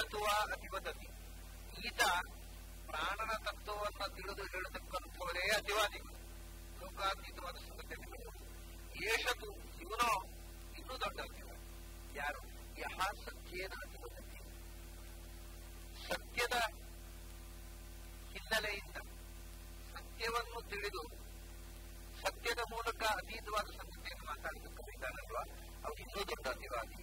ಏಷತುವ ಅತಿವದತಿ ಈತ ಪ್ರಾಣನ ತತ್ವವನ್ನು ತಿಳಿದು ಹೇಳತಕ್ಕಂಥವರೇ ಅತಿವಾದಿಗಳು ಲೋಕಾತೀತವಾದ ಸಂಗತಿಯನ್ನು ಹೇಳುವುದು ಏಷತು ಇವನೋ ಇನ್ನೂ ದೊಡ್ಡ ಅತಿವಾದಿ ಯಾರು ಯಹ ಸತ್ಯೇನ ಅತಿವದತಿ ಸತ್ಯದ ಹಿನ್ನೆಲೆಯಿಂದ ಸತ್ಯವನ್ನು ತಿಳಿದು ಸತ್ಯದ ಮೂಲಕ ಅತೀತವಾದ ಸಂಗತಿಯನ್ನು ಮಾತಾಡಬೇಕು ಕಲಿತಾನಲ್ವಾ ಅವ್ರು ಇನ್ನೂ ದೊಡ್ಡ ಅತಿವಾದಿ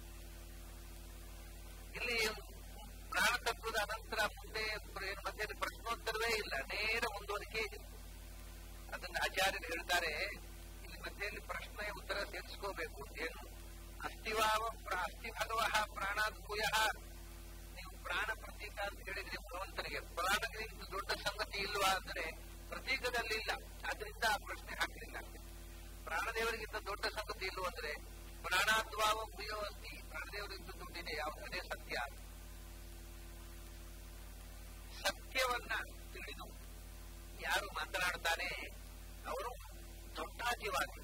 ಇಲ್ಲಿ ಪ್ರಾಣತತ್ವದ ಅನಂತರ ಮುಂದೆ ಏನು ಮತ್ತೆ ಪ್ರಶ್ನೋತ್ತರವೇ ಇಲ್ಲ ನೇರ ಮುಂದುವರಿಕೆ ಇದೆ ಅದನ್ನ ಆಚಾರ್ಯರು ಹೇಳ್ತಾರೆ ಇಲ್ಲಿ ಮಧ್ಯೆಯಲ್ಲಿ ಪ್ರಶ್ನೆಯ ಉತ್ತರ ಸೇರಿಸ್ಕೋಬೇಕು ಏನು ಅಸ್ತಿವಾವ ಪ್ರ- ಅಸ್ತಿ ಭಗವಃ ಪ್ರಾಣಾದ್ಭೂಯ ನೀವು ಪ್ರಾಣ ಪ್ರತೀಕ ಅಂತ ಹೇಳಿದ್ರಿ ಭಗವಂತನಿಗೆ ಪ್ರಾಣಗಿಂತ ದೊಡ್ಡ ಸಂಗತಿ ಇಲ್ವಾ ಅಂದ್ರೆ ಪ್ರತೀಕದಲ್ಲಿ ಇಲ್ಲ ಆದ್ರಿಂದ ಆ ಪ್ರಶ್ನೆ ಹಾಕಲಿಲ್ಲ ಪ್ರಾಣದೇವರಿಗಿಂತ ದೊಡ್ಡ ಸಂಗತಿ ಇಲ್ವ ಅಂದ್ರೆ ಪ್ರಾಣಾದ್ವಾವ ಭೂಯೋ ಅಸ್ತಿ ಪ್ರಾಣದೇವರಿಗಿಂತ ದೊಡ್ಡಿದೆ ಯಾವುದು ಅದೇ ಸತ್ಯ ಸತ್ಯವನ್ನ ತಿಳಿದು ಯಾರು ಮಾತನಾಡ್ತಾನೆ ಅವರು ದೊಡ್ಡಾಜಿವಾದಿ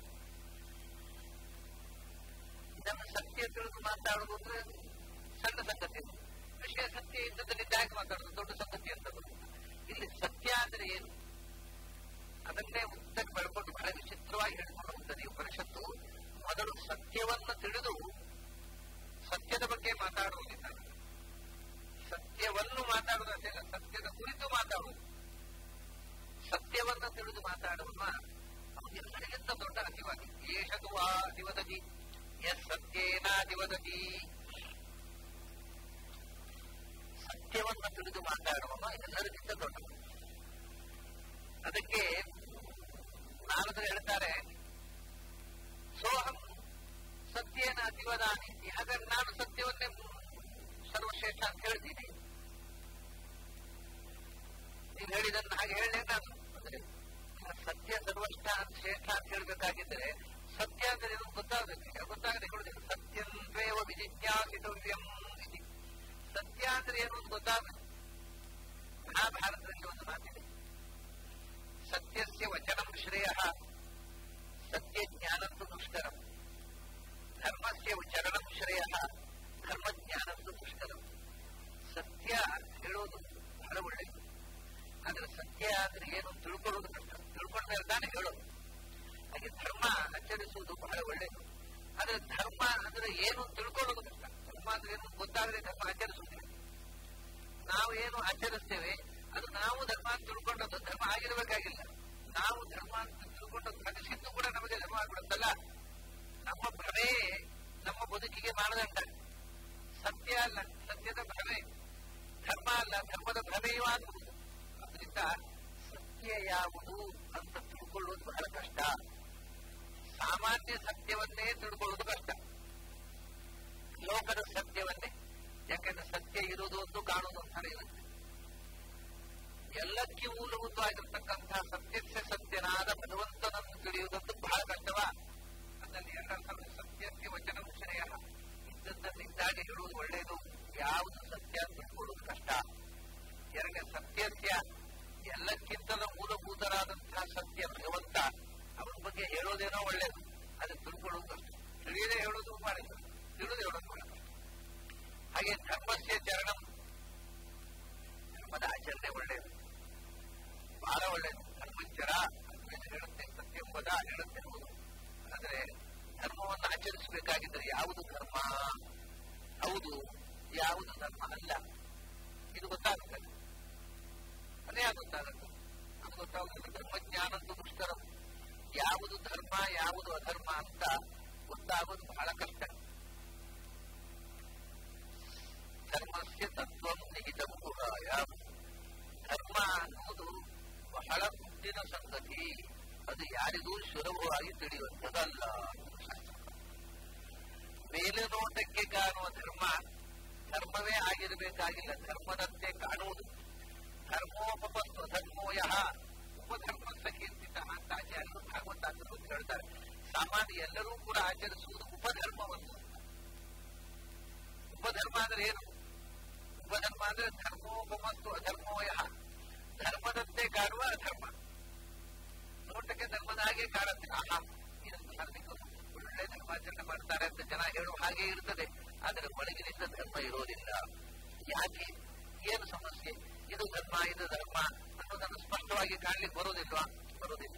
ಇದನ್ನು ಸತ್ಯ ತಿಳಿದು ಮಾತಾಡುವುದು ಅಂದ್ರೆ ಸಣ್ಣ ಸಂಗತಿ ವಿಷಯ ಸತ್ಯ ಇದ್ದದಲ್ಲಿದ್ದಾಗ ಮಾತಾಡುದು ದೊಡ್ಡ ಸಂಗತಿ ಅಂತ ಬರುತ್ತೆ. ಇಲ್ಲಿ ಸತ್ಯ ಅಂದ್ರೆ ಏನು ಅದನ್ನೇ ಉತ್ತರ ಬೆಳ್ಕೊಂಡು ಬಹಳ ವಿಚಿತ್ರವಾಗಿ ಹೇಳ್ಕೊಂಡು ಹೋಗ್ತದೆ ಈ ಉಪನಿಷತ್ತು ಮೊದಲು ಸತ್ಯವನ್ನ ತಿಳಿದು ಸತ್ಯದ ಬಗ್ಗೆ ಮಾತಾಡುವುದಿಲ್ಲ ಸತ್ಯವನ್ನು ಮಾತಾಡುವುದಷ್ಟೇ ಅಲ್ಲ ಸತ್ಯದ ಕುರಿತು ಮಾತಾಡುವುದು ಸತ್ಯವನ್ನ ತಿಳಿದು ಮಾತಾಡುವ ಅವನಿಲ್ಲರಿಗಿಂತ ದೊಡ್ಡ ಅತಿವಾದಿ ಏಷದು ಆ ದಿವದತಿ ಎಸ್ ಸತ್ಯೇನ ದಿವದತಿ ಸತ್ಯವನ್ನ ತಿಳಿದು ಮಾತಾಡುವ ಎಲ್ಲರಿಗಿಂತ ದೊಡ್ಡ ಅದಕ್ಕೆ ನಾರದರು ಹೇಳ್ತಾರೆ ಸೋಹಂ ಸತ್ಯೇನ ಅತಿವದಾನಿ ಹಾಗಾದ್ರೆ ನಾನು ಸತ್ಯವನ್ನೇ ಸರ್ವಶ್ರೇಷ್ಠ ಅಂತ ಹೇಳ್ತೀನಿ ನೀವು ಹೇಳಿದನ್ನ ಹಾಗೆ ಹೇಳಲೇ ನಾನು ಅಂದ್ರೆ ಸತ್ಯ ಸರ್ವಶ್ರೇಷ್ಠ ಅಂತ ಶ್ರೇಷ್ಠ ಅಂತ ಹೇಳ್ಬೇಕಾಗಿದ್ದರೆ ಸತ್ಯ ಅಂದ್ರೆ ಏನು ಗೊತ್ತಾಗಬೇಕು ಗೊತ್ತಾಗದೆ ಹೇಳುದಿಲ್ಲ ಸತ್ಯಂತ್ವೇವ ವಿಜಿಜ್ಞಾಸಿತವ್ಯಂ ಇತಿ ಸತ್ಯ ಅಂದ್ರೆ ಏನು ಅಂತ ಗೊತ್ತಾಗಬೇಕು ಮಹಾಭಾರತದಲ್ಲಿ ಒಂದು ಮಾತಿದೆ ಸತ್ಯಸ್ಯ ವಚನಂ ಶ್ರೇಯ ಸತ್ಯ ಜ್ಞಾನಂತು ದುಷ್ಕರಂ ಧರ್ಮಸ್ಯ ಚರಣಂ ಶ್ರೇಯ ಧರ್ಮ ಜ್ಞಾನಂತು ದುಷ್ಕರಂ ಸತ್ಯ ಹೇಳೋದು ಬಹಳ ಒಳ್ಳೆಯದು ಆದ್ರೆ ಸತ್ಯ ಅಂದ್ರೆ ಏನು ಅಂತ ತಿಳ್ಕೊಳ್ಳೋದು ಕಷ್ಟ ತಿಳ್ಕೊಂಡ್ರೆ ತಾನೇ ಹೇಳೋದು ಹಾಗೆ ಧರ್ಮ ಆಚರಿಸುವುದು ಬಹಳ ಒಳ್ಳೆಯದು ಆದ್ರೆ ಧರ್ಮ ಅಂದ್ರೆ ಏನು ಅಂತ ತಿಳ್ಕೊಳ್ಳೋದು ಕಷ್ಟ ಧರ್ಮ ಅಂದ್ರೆ ಏನು ಗೊತ್ತಾಗದೆ ಧರ್ಮ ಆಚರಿಸುವುದಿಲ್ಲ ನಾವು ಏನು ಆಚರಿಸ್ತೇವೆ ಅದು ನಾವು ಧರ್ಮ ಅಂತ ತಿಳ್ಕೊಂಡದ್ದು ಧರ್ಮ ಆಗಿರಬೇಕಾಗಿಲ್ಲ ನಾವು ಧರ್ಮ ಅಂತ ತಿಳ್ಕೊಂಡದ್ದು ಕನಸಿದ್ದು ಕೂಡ ನಮಗೆ ಧರ್ಮ ಆಗ್ಬಿಡುತ್ತಲ್ಲ ನಮ್ಮ ಭ್ರಮೆ ನಮ್ಮ ಬದುಕಿಗೆ ಮಾನದಂಡ ಸತ್ಯ ಅಲ್ಲ ಸತ್ಯದ ಭ್ರಮೆ ಧರ್ಮ ಅಲ್ಲ ಧರ್ಮದ ಭ್ರಮೆಯೂ ಆಗಬಹುದು ಅದರಿಂದ ಸತ್ಯ ಯಾವುದು ಅಂತ ತಿಳ್ಕೊಳ್ಳೋದು ಬಹಳ ಕಷ್ಟ ಸಾಮಾನ್ಯ ಸತ್ಯವನ್ನೇ ತಿಳ್ಕೊಳ್ಳೋದು ಕಷ್ಟ ಲೋಕದ ಸತ್ಯವನ್ನೇ ಯಾಕೆಂದ್ರೆ ಸತ್ಯ ಇರುವುದು ಒಂದು ಕಾಣುವುದು ಅಂತಾನೆ ಇರುತ್ತೆ ಎಲ್ಲಕ್ಕೆ ಮೂಲಭೂತವಾಗಿರ್ತಕ್ಕಂತಹ ಸತ್ಯಕ್ಕೆ ಸತ್ಯನಾದ ಭಗವಂತನನ್ನು ತಿಳಿಯುವುದಂತೂ ಬಹಳ ಕಷ್ಟವಾ ಅದರಲ್ಲಿ ಎರಡರ ಸತ್ಯಕ್ಕೆ ವಚನ ಶ್ರೇಯ ಇದ್ದದ್ದನ್ನಿದ್ದಾಗೆ ಹೇಳುವುದು ಒಳ್ಳೆಯದು ಯಾವುದು ಸತ್ಯ ಅಂತ ತಿಳ್ಕೊಳ್ಳುವುದು ಕಷ್ಟ ಎರಡನೇ ಸತ್ಯಸ್ಯ ಎಲ್ಲಕ್ಕಿಂತಲೂ ಮೂಲಭೂತರಾದಂತಹ ಸತ್ಯ ಭಗವಂತ ಅವನ ಬಗ್ಗೆ ಹೇಳೋದೇನೋ ಒಳ್ಳೆಯದು ಅದನ್ನು ತಿಳ್ಕೊಳ್ಳೋದು ಕಷ್ಟ ತಿಳಿಯದೆ ಹೇಳೋದು ಮಾಡಿಲ್ಲ ತಿಳಿದು ಹೇಳೋದು ಬಹಳ ಕಷ್ಟ ಹಾಗೆ ಧರ್ಮಸ್ಯ ಚರಣಂ ಧರ್ಮದ ಆಚರಣೆ ಒಳ್ಳೆಯದು ಬಹಳ ಒಳ್ಳೆಯದು ಧರ್ಮಚರ ಅಂತ ಹೇಳುತ್ತೆ ಸತ್ಯಂಬದ ಹೇಳುತ್ತೆ ಹೌದು ಆದ್ರೆ ಧರ್ಮವನ್ನು ಆಚರಿಸಬೇಕಾಗಿದ್ದರೆ ಯಾವುದು ಧರ್ಮ ಹೌದು ಯಾವುದು ಧರ್ಮ ಅಲ್ಲ ಇದು ಗೊತ್ತಾಗುತ್ತದೆ ಅದೇ ಅದು ಗೊತ್ತಾಗುತ್ತೆ ಅದು ಗೊತ್ತಾಗುತ್ತದೆ ಧರ್ಮಜ್ಞಾನದ್ದು ದುಷ್ಕರ ಯಾವುದು ಧರ್ಮ ಯಾವುದು ಅಧರ್ಮ ಅಂತ ಗೊತ್ತಾಗೋದು ಬಹಳ ಕಷ್ಟ ಧರ್ಮಸ್ಯ ತತ್ವ ನಿಹಿತ ಗುಹಾಯ ಧರ್ಮ ಅನ್ನುವುದು ಬಹಳ ಮುಟ್ಟಿನ ಸಂಗತಿ ಅದು ಯಾರಿಗೂ ಸುಲಭವಾಗಿ ತಿಳಿಯುವಂಥದ್ದಲ್ಲ ಮೇಲುನೋಟಕ್ಕೆ ಕಾಣುವ ಧರ್ಮ ಧರ್ಮವೇ ಆಗಿರಬೇಕಾಗಿಲ್ಲ ಧರ್ಮದಂತೆ ಕಾಣುವುದು ಧರ್ಮೋಪಪಸ್ತು ಧರ್ಮೋಯ ಉಪಧರ್ಮ ಕೀರ್ತಿತ ಅಂತ ಆಚಾರ್ಯರು ಭಾಗವತಾಂತರು ಹೇಳ್ತಾರೆ ಸಾಮಾನ್ಯ ಎಲ್ಲರೂ ಕೂಡ ಆಚರಿಸುವುದು ಉಪಧರ್ಮವನ್ನು ಉಪಧರ್ಮ ಅಂದ್ರೆ ಏನು ಉಪಧರ್ಮ ಅಂದ್ರೆ ಧರ್ಮೋಪಮಸ್ತು ಅಧರ್ಮೋಯ ಧರ್ಮದಂತೆ ಕಾಣುವ ಅಧರ್ಮ ನೋಟಕ್ಕೆ ಧರ್ಮದ ಹಾಗೆ ಕಾಣುತ್ತೆ ಆಹಾ ಇದನ್ನು ಧಾರ್ಮಿಕರು ಒಳ್ಳೆ ಧರ್ಮಾಚರಣೆ ಮಾಡ್ತಾರೆ ಅಂತ ಜನ ಹೇಳುವ ಹಾಗೆ ಇರ್ತದೆ ಆದರೆ ಒಳಗಿನಿಂದ ಧರ್ಮ ಇರೋದಿಲ್ಲ ಯಾಕೆ ಏನು ಸಮಸ್ಯೆ ಇದು ಧರ್ಮ ಇದು ಧರ್ಮ ಅನ್ನೋದನ್ನು ಸ್ಪಷ್ಟವಾಗಿ ಕಾಣಲಿಕ್ಕೆ ಬರೋದಿಲ್ವಾ ಬರೋದಿಲ್ಲ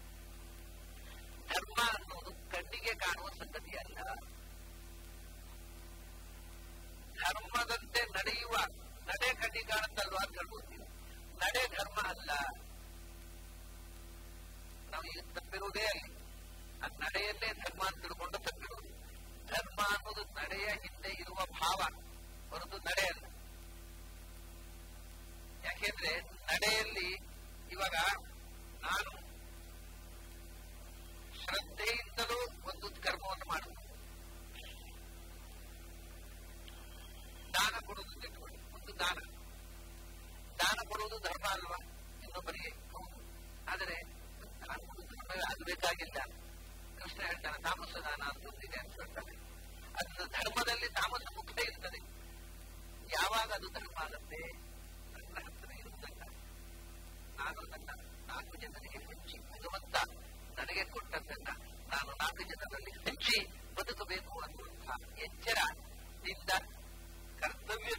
ಧರ್ಮ ಅನ್ನೋದು ಕಣ್ಣಿಗೆ ಕಾಣುವ ಸಂಗತಿ ಅಲ್ಲ ಧರ್ಮದಂತೆ ನಡೆಯುವ ನಡೆ ಕಣ್ಣಿಗೆ ಕಾಣುತ್ತಲ್ವಾ ಅಂತ ಹೇಳ್ಬೋದು ನಡೆ ಧರ್ಮ ಅಲ್ಲ ನಾವು ಈಗ ತಪ್ಪಿರುವುದೇ ಅಲ್ಲಿ ಆ ನಡೆಯನ್ನೇ ಧರ್ಮ ಅಂತ ತಿಳ್ಕೊಂಡು ತಪ್ಪಿರುವುದು ಧರ್ಮ ಅನ್ನೋದು ನಡೆಯ ಹಿಂದೆ ಇರುವ ಭಾವ ಹೊರತು ನಡೆ ಅಲ್ಲ ಯಾಕೆಂದ್ರೆ ನಡೆಯಲ್ಲಿ ಇವಾಗ ನಾನು ಶ್ರದ್ಧೆಯಿಂದಲೂ ಒಂದು ಕರ್ಮವನ್ನು ಮಾಡುವುದು ದಾನ ಕೊಡುವುದು ತಿಳ್ಕೊಳ್ಳಿ ಒಂದು ದಾನ ದಾನ ಕೊಡುವುದು ಧರ್ಮ ಅಲ್ವಾ ಇನ್ನೊಬ್ಬರಿಗೆ ಹೌದು ಆದರೆ ದಾನ ಕೊಡುವುದು ಧರ್ಮವೇ ಆಗಬೇಕಾಗಿಲ್ಲ ಕೃಷ್ಣ ಹೇಳ್ತಾನೆ ತಾಮಸ ದಾನ ಅಂತ ಒಂದಿದೆ ಅಂತ ಹೇಳ್ತಾನೆ ಅದು ಧರ್ಮದಲ್ಲಿ ತಾಮಸ ಮುಕ್ತ ಇರ್ತದೆ ಯಾವಾಗ ಅದು ಧರ್ಮ ಆಗುತ್ತೆ ನನ್ನ ಹತ್ರ ಇರುವುದಲ್ಲ ನಾನು ನನ್ನ ನಾಲ್ಕು ಜನರಿಗೆ ಹಂಚಿ ಭಗವಂತ ನನಗೆ ಕೊಟ್ಟದ್ದನ್ನ ನಾನು ನಾಲ್ಕು ಜನರಲ್ಲಿ ಹಂಚಿ ಬದುಕಬೇಕು ಅನ್ನುವಂತಹ ಎಚ್ಚರದಿಂದ ಕರ್ತವ್ಯ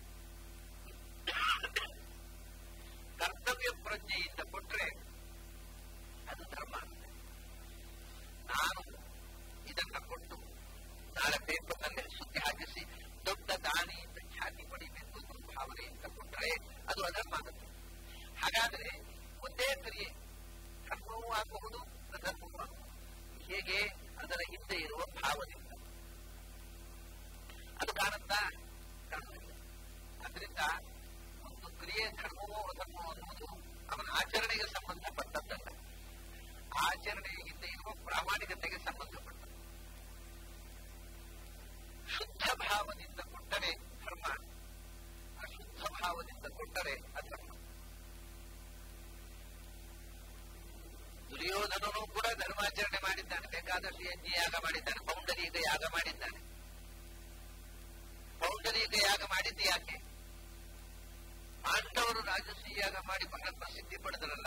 ಕರ್ತವ್ಯ ಪ್ರಜ್ಞೆಯಿಂದ ಕೊಟ್ರೆ ಅದು ಧರ್ಮ ಆಗುತ್ತೆ ನಾನು ಇದನ್ನ ಕೊಟ್ಟು ನಾಳೆ ಪೇಪರ್ನಲ್ಲಿ ಸುದ್ದಿ ಹಾಕಿಸಿ ದೊಡ್ಡ ದಾನಿಯಿಂದ ಖ್ಯಾತಿ ಪಡಿಬೇಕು ಅನ್ನೋ ಭಾವನೆಯಿಂದ ಕೊಟ್ಟರೆ ಅದು ಅಧರ್ಮ ಆಗುತ್ತೆ ಹಾಗಾದ್ರೆ ಒಂದೇ ಕ್ರಿಯೆ ಧರ್ಮವೂ ಆಗಬಹುದು ಅಧರ್ಮವೂ ಆಗಬಹುದು ಹೇಗೆ ಅದರ ಹಿಂದೆ ಇರುವ ಭಾವದಿಂದ ಅದು ಕಾಣುತ್ತಾ ಕಾಣುವುದಿಲ್ಲ ಅದರಿಂದ ಒಂದು ಕ್ರಿಯೆ ಧರ್ಮವೋ ಅಧರ್ಮವೋ ಅನ್ನುವುದು ಅವನ ಆಚರಣೆಗೆ ಸಂಬಂಧಪಟ್ಟದ್ದಲ್ಲ ಆಚರಣೆಯ ಹಿಂದೆ ಇರುವ ಪ್ರಾಮಾಣಿಕತೆಗೆ ಸಂಬಂಧಪಟ್ಟದ್ದು ಶುದ್ಧ ಭಾವದಿಂದ ಕೊಟ್ಟರೆ ಧರ್ಮ ಅಶುದ್ಧ ಭಾವದಿಂದ ಕೊಟ್ಟರೆ ಅಧರ್ಮ ದುರ್ಯೋಧನನು ಕೂಡ ಧರ್ಮಾಚರಣೆ ಮಾಡಿದ್ದಾನೆ ಬೇಕಾದಷ್ಟು ಯಜ್ಞ ಯಾಗ ಮಾಡಿದ್ದಾನೆ ಪೌಂಡರೀಗ ಯಾಗ ಮಾಡಿದ್ದಾನೆ ಪೌಂಡರೀಗ ಯಾಗ ಮಾಡಿದ್ದು ಯಾಕೆ ಪಾಂಡವರು ರಾಜಶ್ರೀ ಯಾಗ ಮಾಡಿ ಬಹಳ ಪ್ರಸಿದ್ಧಿ ಪಡೆದರಲ್ಲ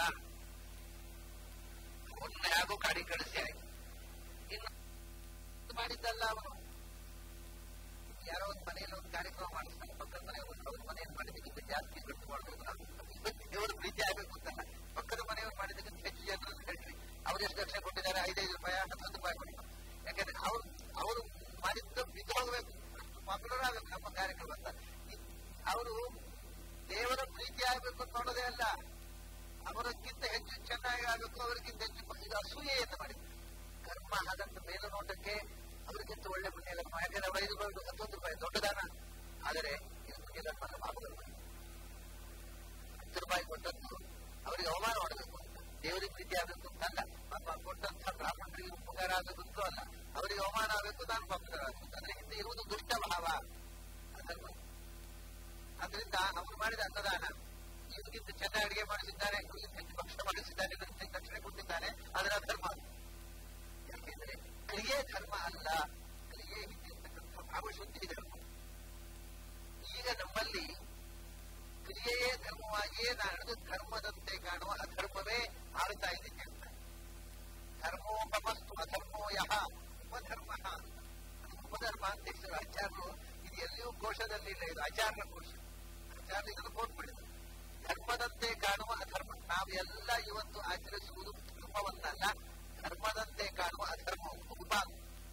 ಅವನ್ನ ಯಾಗೋ ಕಾಡಿ ಕಳಿಸಿ ಆಯ್ತು ಇನ್ನು ಮಾಡಿದ್ದಲ್ಲ ಅವನು ಯಾರೋ ಒಂದು ಮನೆಯಲ್ಲಿ ಒಂದು ಕಾರ್ಯಕ್ರಮ ಮಾಡಿಸ್ತಾನೆ ಪಕ್ಕದ ಮನೆ ಅವ್ರ ಮನೆಯಲ್ಲಿ ಮಾಡಿದ್ದಕ್ಕಿಂತ ಜಾಸ್ತಿ ಖರ್ಚು ಮಾಡಬೇಕು ನಾವು ದೇವರು ಪ್ರೀತಿ ಆಗಬೇಕು ಅಂತಲ್ಲ ಪಕ್ಕದ ಮನೆಯವರು ಮಾಡಿದ್ದಕ್ಕಿಂತ ಹೆಚ್ಚು ಜನರನ್ನು ಹೇಳ್ತೀವಿ ಅವ್ರು ಎಷ್ಟು ಲಕ್ಷ ಕೊಟ್ಟಿದ್ದಾರೆ ಐದೈದು ರೂಪಾಯಿ ಹತ್ತು ರೂಪಾಯಿ ಕೊಡಿ ಯಾಕಂದ್ರೆ ಅವರು ಅವರು ಮಾಡಿದ್ದು ಬಿದ್ದು ಹೋಗಬೇಕು ಅಷ್ಟು ಪಾಪ್ಯುಲರ್ ಆಗಬೇಕು ನಮ್ಮ ಕಾರ್ಯಕ್ರಮ ಅಂತ ಅವರು ದೇವರ ಪ್ರೀತಿ ಆಗಬೇಕು ಅಂತ ನೋಡೋದೇ ಅಲ್ಲ ಅವರಕ್ಕಿಂತ ಹೆಚ್ಚು ಚೆನ್ನಾಗಿ ಆಗಬೇಕು ಅವರಿಗಿಂತ ಹೆಚ್ಚು ಇದು ಅಸೂಯೆಯನ್ನು ಮಾಡಿದ್ರು ಕರ್ಮ ಆದಂತ ಮೇಲುನೋಟಕ್ಕೆ ಅವರಿಗಿಂತ ಒಳ್ಳೆ ಪುಣ್ಯ ಕರ್ಮ ಯಾಕಂದ್ರೆ ಅವರು ಐದು ರೂಪಾಯಿ ಹತ್ತೊಂದು ರೂಪಾಯಿ ದೊಡ್ಡ ದಾನ ಆದರೆ ಇದು ಪುಣ್ಯ ಕರ್ಮ ಪಾಪಗಳು ಹತ್ತು ರೂಪಾಯಿ ಕೊಟ್ಟದ್ದು ಅವರಿಗೆ ಅವಮಾನ ಮಾಡಬೇಕು ಅಂತ ದೇವರಿಗೆ ಪ್ರೀತಿ ಆಗಬೇಕು ಅಂತಲ್ಲ ಪಾಪ ಕೊಟ್ಟಂತ ಬ್ರಾಹ್ಮಣರಿಗೆ ಉಪಕಾರ ಆಗಬೇಕು ಅಲ್ಲ ಅವರಿಗೆ ಅವಮಾನ ಆಗಬೇಕು ನಾನು ಪಾಪಕಾರ ಆಗಬೇಕು ಅಂದ್ರೆ ಹಿಂದೆ ಇರುವುದು ದುಷ್ಟ ಭಾವ ಅದಲ್ಲ ಅದರಿಂದ ಅವರು ಮಾಡಿದ ಅನ್ನದಾನ ಇವರಿಗಿಂತ ಚೆನ್ನಾಗಿ ಅಡಿಗೆ ಮಾಡಿಸಿದ್ದಾರೆ ಇವರಿಗಿಂತ ಹೆಚ್ಚು ಭಕ್ಷಣ ಮಾಡಿಸಿದ್ದಾರೆ ಇವರಿಗಿಂತ ದಕ್ಷಿಣೆ ಕೊಟ್ಟಿದ್ದಾನೆ ಅದರ ಧರ್ಮ ಯಾಕೆಂದ್ರೆ ಕ್ರಿಯೆ ಧರ್ಮ ಅಲ್ಲ ಕ್ರಿಯೆ ಹಿಂದಿರ್ತಕ್ಕಂಥ ಭಾವಶುದ್ಧಿ ಧರ್ಮ ಈಗ ನಮ್ಮಲ್ಲಿ ಕ್ರಿಯೆಯೇ ಧರ್ಮವಾಗಿಯೇ ನಡೆದು ಧರ್ಮದಂತೆ ಕಾಣುವ ಅಧರ್ಮವೇ ಆಳ್ತಾ ಇದೆ ಅಂತ ಧರ್ಮೋಪಮಸ್ತು ಅಧರ್ಮೋ ಯಹ ಉಪಧರ್ಮ ಉಪಧರ್ಮ ಅಂತ ಹೆಸರು ಆಚಾರ್ಯರು ಇದು ಎಲ್ಲಿಯೂ ಕೋಶದಲ್ಲಿ ಇಲ್ಲ ಇದು ಆಚಾರ್ಯ ಕೋಶ ಆಚಾರ್ಯ ಇದನ್ನು ಕೋಟ್ ಮಾಡಿದರು ಧರ್ಮದಂತೆ ಕಾಣುವ ಅಧರ್ಮ ನಾವೆಲ್ಲ ಇವತ್ತು ಆಚರಿಸುವುದು ಧರ್ಮವನ್ನಲ್ಲ ಧರ್ಮದಂತೆ ಕಾಣುವ ಅಧರ್ಮ ವಿಭಾಗ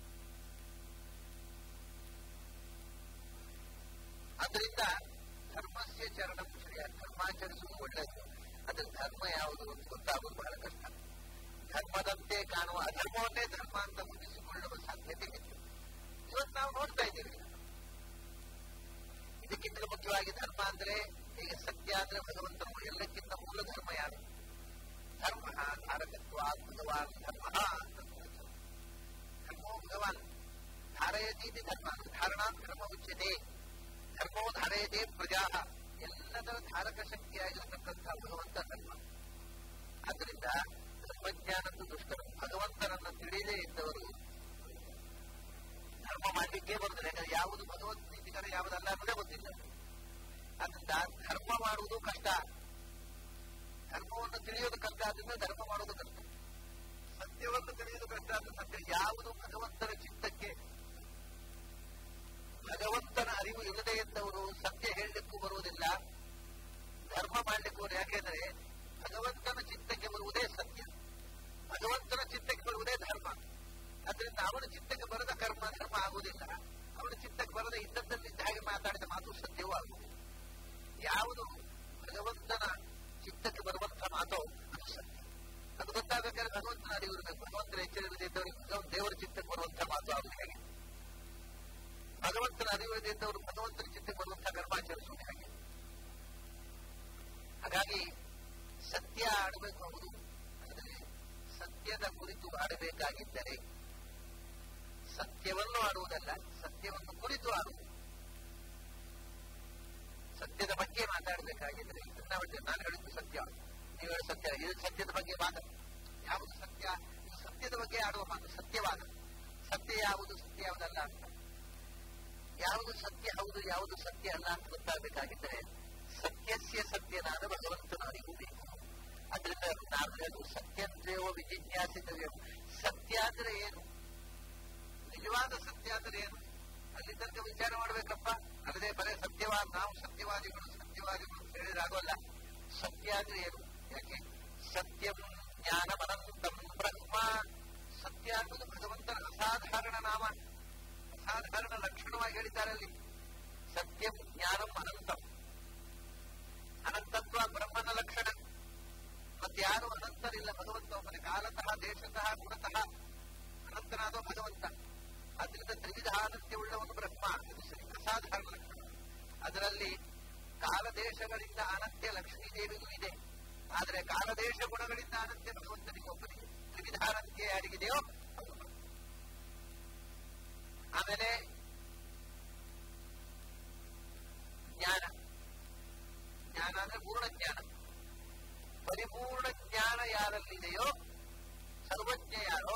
ಅದರಿಂದ ಧರ್ಮಸ್ಯ ಚರಣ ಶ್ರೇಯ ಧರ್ಮಾಚರಿಸುವುದು ಒಳ್ಳೆಯದು ಅದ್ರ ಧರ್ಮ ಯಾವುದು ಅಂತ ಗೊತ್ತಾಗೋದು ಬಹಳ ಕಷ್ಟ ಧರ್ಮದಂತೆ ಕಾಣುವ ಅಧರ್ಮವನ್ನೇ ಧರ್ಮ ಅಂತ ಮುಗಿಸಿಕೊಳ್ಳುವ ಸಾಧ್ಯತೆ ಹೆಚ್ಚು ಇವತ್ತು ನಾವು ನೋಡ್ತಾ ಇದ್ದೀವಿ ಇದಕ್ಕಿಂತ ಮುಖ್ಯವಾಗಿ ಧರ್ಮ ಅಂದ್ರೆ ಈಗ ಸತ್ಯ ಅಂದ್ರೆ ಭಗವಂತನು ಎಲ್ಲಕ್ಕಿಂತ ಮೂಲ ಧರ್ಮ ಯಾರು ಧರ್ಮ ಧಾರಕತ್ವ ಭಗವಾನ್ ಧರ್ಮ ಅಂತ ಧರ್ಮೋ ಭಗವಾನ್ ಧಾರಯತೀತಿ ಧರ್ಮ ಧಾರಣಾತ್ ಧರ್ಮ ಉಚ್ಯತೆ ಧರ್ಮೋ ಧಾರಯತೆ ಪ್ರಜಾ ಎಲ್ಲದರ ಧಾರಕ ಶಕ್ತಿಯಾಗಿರತಕ್ಕಂಥ ಭಗವಂತ ಧರ್ಮ ಆದ್ರಿಂದ ಧರ್ಮಜ್ಞಾನದ್ದು ದುಷ್ಟರು ಭಗವಂತನನ್ನು ತಿಳಿಯದೇ ಇದ್ದವರು ಧರ್ಮ ಮಾಡಲಿಕ್ಕೆ ಬರುದಿಲ್ಲ ಯಾಕಂದ್ರೆ ಯಾವುದು ಭಗವಂತ ನೀತಿಕರ ಯಾವುದಲ್ಲ ಅನ್ನೋದೇ ಗೊತ್ತಿಲ್ಲ ಅದರಿಂದ ಧರ್ಮ ಮಾಡುವುದು ಕಷ್ಟ ಧರ್ಮವನ್ನು ತಿಳಿಯೋದು ಕಷ್ಟ ಆದ್ರಿಂದ ಧರ್ಮ ಮಾಡೋದು ಕಷ್ಟ ಸತ್ಯವನ್ನು ತಿಳಿಯೋದು ಕಷ್ಟ ಆದ್ರೆ ಸತ್ಯ ಯಾವುದು ಭಗವಂತನ ಚಿತ್ತಕ್ಕೆ ಭಗವಂತನ ಅರಿವು ಇಲ್ಲದೆ ಇದ್ದವರು ಸತ್ಯ ಹೇಳಿ ಆಗುವುದಿಲ್ಲ ಅವನ ಚಿತ್ತಕ್ಕೆ ಬರದೆ ಇದ್ದದ್ದಲ್ಲಿದ್ದ ಹಾಗೆ ಮಾತಾಡಿದ ಮಾತು ಸತ್ಯವೂ ಆಗುವುದು ಯಾವುದು ಭಗವಂತನ ಚಿತ್ತಕ್ಕೆ ಬರುವಂತಹ ಮಾತೋ ಅದು ಸತ್ಯ ಅದು ಗೊತ್ತಾಗಬೇಕಾದ್ರೆ ಭಗವಂತನ ಅರಿವು ಇರಬೇಕು ಭಗವಂತನ ಎಚ್ಚರಿಲ್ಲದಿದ್ದವರಿಗೆ ದೇವರ ಚಿತ್ತಕ್ಕೆ ಬರುವಂತಹ ಮಾತು ಆಗುವುದು ಹೇಗೆ ಭಗವಂತನ ಅರಿವಿಲ್ಲದಿದ್ದವರು ಭಗವಂತನ ಚಿತ್ತಕ್ಕೆ ಬರುವಂತಹ ಕರ್ಮಾಚರಿಸುವುದು ಹೇಗೆ ಹಾಗಾಗಿ ಸತ್ಯ ಆಡಬೇಕು ಹೌದು ಆದರೆ ಸತ್ಯದ ಕುರಿತು ಆಡಬೇಕಾಗಿದ್ದರೆ ಸತ್ಯವನ್ನು ಆಡುವುದಲ್ಲ ಸತ್ಯವನ್ನು ಕುರಿತು ಆಡುವುದು ಸತ್ಯದ ಬಗ್ಗೆ ಮಾತಾಡಬೇಕಾಗಿದ್ರೆ ಇದನ್ನ ನಾನು ಹೇಳಿದ್ದು ಸತ್ಯ ನೀವು ಹೇಳಿ ಸತ್ಯ ಇದು ಸತ್ಯದ ಬಗ್ಗೆ ವಾದ ಯಾವುದು ಸತ್ಯ ಇದು ಸತ್ಯದ ಬಗ್ಗೆ ಆಡುವ ಮಾತು ಸತ್ಯವಾದ ಸತ್ಯ ಯಾವುದು ಸತ್ಯ ಯಾವುದಲ್ಲ ಅಂತ ಯಾವುದು ಸತ್ಯ ಹೌದು ಯಾವುದು ಸತ್ಯ ಅಲ್ಲ ಅಂತ ಗೊತ್ತಾಗಬೇಕಾಗಿದ್ದರೆ ಸತ್ಯಸ್ಯ ಸತ್ಯನಾದ ಭಗವಂತನ ಅರಿವು ಬೇಕು ಅದರಿಂದ ನಾನು ಹೇಳುದು ಸತ್ಯಂತ್ರೇವ ವಿಜಿಜ್ಞಾಸಿತವ್ಯ ಸತ್ಯ ಅಂದ್ರೆ ಏನು ನಿಜವಾದ ಸತ್ಯ ಅಂದ್ರೆ ಏನು ಅಲ್ಲಿ ತನಕ ವಿಚಾರ ಮಾಡ್ಬೇಕಪ್ಪ ಅಲ್ಲದೆ ಬರೇ ಸತ್ಯವಾದ ನಾವು ಸತ್ಯವಾದಿಗಳು ಸತ್ಯವಾದಿಗಳು ಅಂತ ಹೇಳಿದಾಗಲ್ಲ ಸತ್ಯ ಅಂದ್ರೆ ಏನು ಯಾಕೆ ಸತ್ಯಂ ಜ್ಞಾನಮನಂತಂ ಬ್ರಹ್ಮ ಸತ್ಯ ಅನ್ನೋದು ಭಗವಂತನ ಅಸಾಧಾರಣ ನಾಮ ಅಸಾಧಾರಣ ಲಕ್ಷಣವಾಗಿ ಹೇಳಿದ್ದಾರೆ ಅಲ್ಲಿ ಸತ್ಯಂ ಜ್ಞಾನಂ ಅನಂತಂ ಅನಂತತ್ವ ಬ್ರಹ್ಮನ ಲಕ್ಷಣ ಮತ್ತಾರು ಅನಂತರಿಲ್ಲ ಭಗವಂತ ಒಬ್ಬನೇ ಕಾಲತಃ ದೇಶತಃ ಗುಣತಃ ಅನಂತನಾದ ಭಗವಂತ ಅದರಿಂದ ತ್ರಿವಿಧ ಅನಂತ್ಯವುಳ್ಳವನು ಬ್ರಹ್ಮ ಇದು ಅಸಾಧಾರಣ ಲಕ್ಷಣ ಅದರಲ್ಲಿ ಕಾಲದೇಶಗಳಿಂದ ಅನಂತ್ಯ ಲಕ್ಷ್ಮೀದೇವಿಗೂ ಇದೆ ಆದರೆ ಕಾಲದೇಶ ಗುಣಗಳಿಂದ ಅನಂತ್ಯ ಭಗವಂತನಿಗೆ ಒಬ್ಬನಿಗೆ ತ್ರಿವಿಧ ಅನಂತ್ಯ ಯಾರಿಗಿದೆಯೋ ಅದು ಆಮೇಲೆ ಜ್ಞಾನ ಜ್ಞಾನ ಅಂದ್ರೆ ಪೂರ್ಣ ಜ್ಞಾನ ಪರಿಪೂರ್ಣ ಜ್ಞಾನ ಯಾರಲ್ಲಿದೆಯೋ ಸರ್ವಜ್ಞ ಯಾರೋ